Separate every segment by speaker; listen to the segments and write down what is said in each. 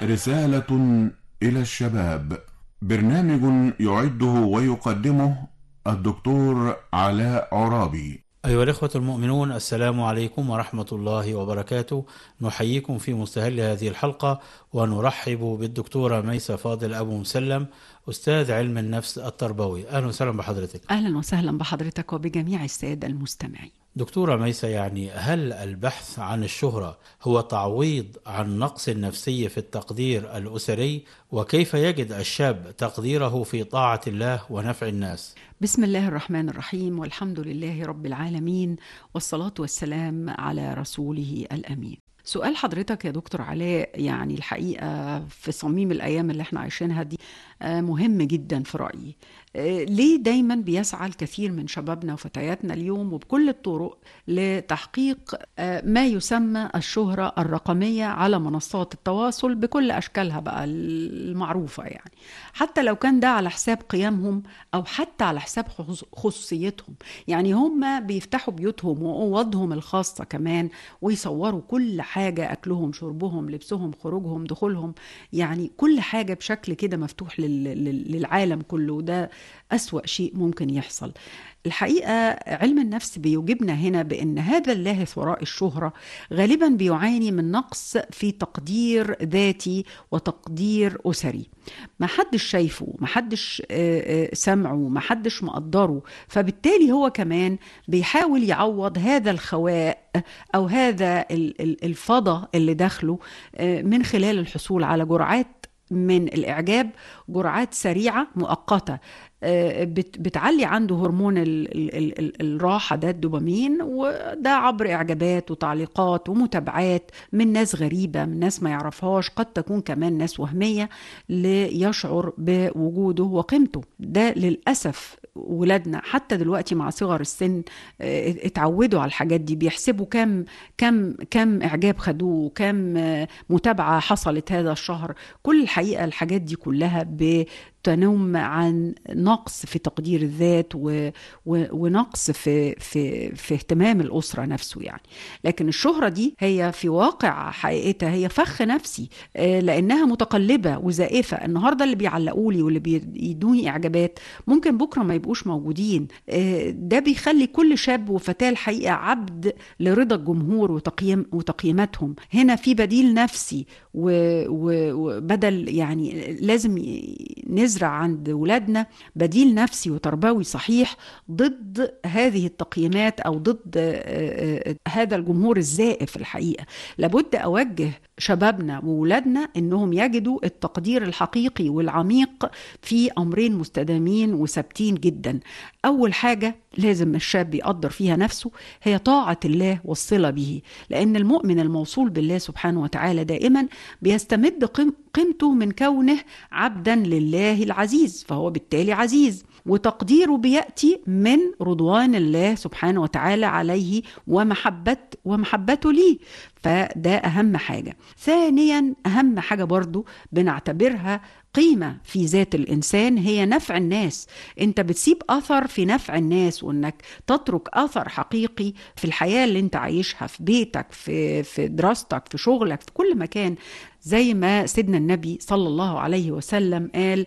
Speaker 1: رسالة إلى الشباب برنامج يعده ويقدمه الدكتور علاء عرابي
Speaker 2: أيها الإخوة المؤمنون السلام عليكم ورحمة الله وبركاته نحييكم في مستهل هذه الحلقة ونرحب بالدكتورة ميسة فاضل أبو مسلم أستاذ علم النفس التربوي أهلا وسهلا بحضرتك
Speaker 3: أهلا وسهلا بحضرتك وبجميع السادة المستمعين
Speaker 2: دكتورة ميسة يعني هل البحث عن الشهرة هو تعويض عن نقص النفسي في التقدير الأسري وكيف يجد الشاب تقديره في طاعة الله ونفع الناس
Speaker 3: بسم الله الرحمن الرحيم والحمد لله رب العالمين والصلاة والسلام على رسوله الأمين سؤال حضرتك يا دكتور علاء يعني الحقيقة في صميم الأيام اللي احنا عايشينها دي مهم جدا في رأيي ليه دايما بيسعى الكثير من شبابنا وفتياتنا اليوم وبكل الطرق لتحقيق ما يسمى الشهرة الرقمية على منصات التواصل بكل أشكالها بقى المعروفة يعني حتى لو كان ده على حساب قيمهم أو حتى على حساب خصوصيتهم يعني هم بيفتحوا بيوتهم وأوضهم الخاصة كمان ويصوروا كل حاجة أكلهم شربهم لبسهم خروجهم دخولهم يعني كل حاجة بشكل كده مفتوح للعالم كله وده أسوأ شيء ممكن يحصل الحقيقة علم النفس بيوجبنا هنا بأن هذا اللاهث وراء الشهرة غالبا بيعاني من نقص في تقدير ذاتي وتقدير أسري ما حدش شايفه ما حدش سمعه ما حدش مقدره فبالتالي هو كمان بيحاول يعوض هذا الخواء أو هذا الفضة اللي داخله من خلال الحصول على جرعات من الإعجاب جرعات سريعة مؤقتة بتعلي عنده هرمون ال ال ال الراحة ده الدوبامين وده عبر إعجابات وتعليقات ومتابعات من ناس غريبة من ناس ما يعرفهاش قد تكون كمان ناس وهمية ليشعر بوجوده وقيمته ده للأسف ولادنا حتى دلوقتي مع صغر السن اتعودوا على الحاجات دي بيحسبوا كم كم كم اعجاب خدوه كم متابعه حصلت هذا الشهر كل الحقيقه الحاجات دي كلها تنم عن نقص في تقدير الذات و... و... ونقص في في في اهتمام الاسره نفسه يعني لكن الشهره دي هي في واقع حقيقتها هي فخ نفسي لانها متقلبه وزائفه النهارده اللي بيعلقوا لي واللي بيدوني اعجابات ممكن بكره ما يبقوش موجودين ده بيخلي كل شاب وفتاه الحقيقه عبد لرضا الجمهور وتقييم وتقييماتهم هنا في بديل نفسي وبدل يعني لازم نزرع عند ولادنا بديل نفسي وتربوي صحيح ضد هذه التقييمات او ضد هذا الجمهور الزائف الحقيقه لابد اوجه شبابنا وولادنا انهم يجدوا التقدير الحقيقي والعميق في امرين مستدامين وثابتين جدا اول حاجه لازم الشاب يقدر فيها نفسه هي طاعه الله والصله به لان المؤمن الموصول بالله سبحانه وتعالى دائما بيستمد قيمته من كونه عبدا لله العزيز فهو بالتالي عزيز وتقديره بياتي من رضوان الله سبحانه وتعالى عليه ومحبه ومحبته ليه فده اهم حاجه ثانيا اهم حاجه برضو بنعتبرها قيمة في ذات الإنسان هي نفع الناس أنت بتسيب أثر في نفع الناس وأنك تترك أثر حقيقي في الحياة اللي أنت عايشها في بيتك في, في دراستك في شغلك في كل مكان زي ما سيدنا النبي صلى الله عليه وسلم قال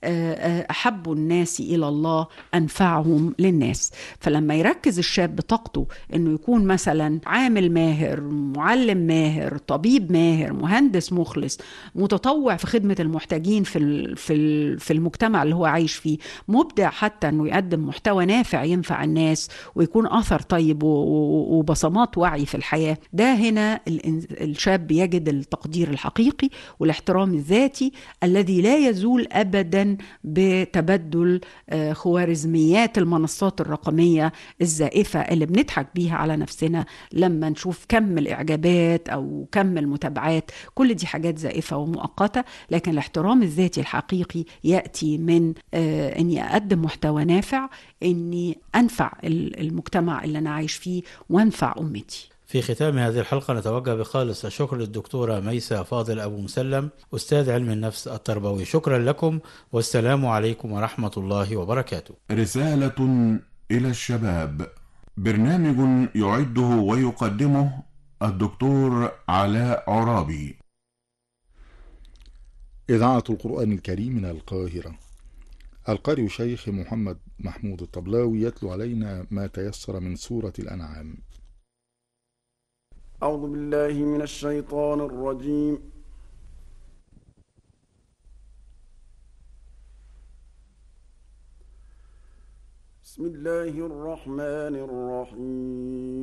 Speaker 3: أحب الناس إلى الله أنفعهم للناس فلما يركز الشاب بطاقته أنه يكون مثلا عامل ماهر معلم ماهر طبيب ماهر مهندس مخلص متطوع في خدمة المحتاجين في في في المجتمع اللي هو عايش فيه مبدع حتى أنه يقدم محتوى نافع ينفع الناس ويكون أثر طيب وبصمات وعي في الحياة ده هنا الشاب يجد التقدير الحقيقي والاحترام الذاتي الذي لا يزول أبدا بتبدل خوارزميات المنصات الرقمية الزائفة اللي بنضحك بيها على نفسنا لما نشوف كم الإعجابات أو كم المتابعات كل دي حاجات زائفة ومؤقتة لكن الاحترام الذاتي الحقيقي يأتي من أني أقدم محتوى نافع أني أنفع المجتمع اللي أنا عايش فيه وأنفع أمتي
Speaker 2: في ختام هذه الحلقة نتوجه بخالص الشكر للدكتورة ميسة فاضل أبو مسلم أستاذ علم النفس التربوي شكرا لكم والسلام عليكم ورحمة الله وبركاته
Speaker 1: رسالة إلى الشباب برنامج يعده ويقدمه الدكتور علاء عرابي
Speaker 4: إذاعة القرآن الكريم من القاهرة القارئ شيخ محمد محمود الطبلاوي يتلو علينا ما تيسر من سورة الأنعام
Speaker 5: أعوذ بالله من الشيطان الرجيم بسم الله الرحمن الرحيم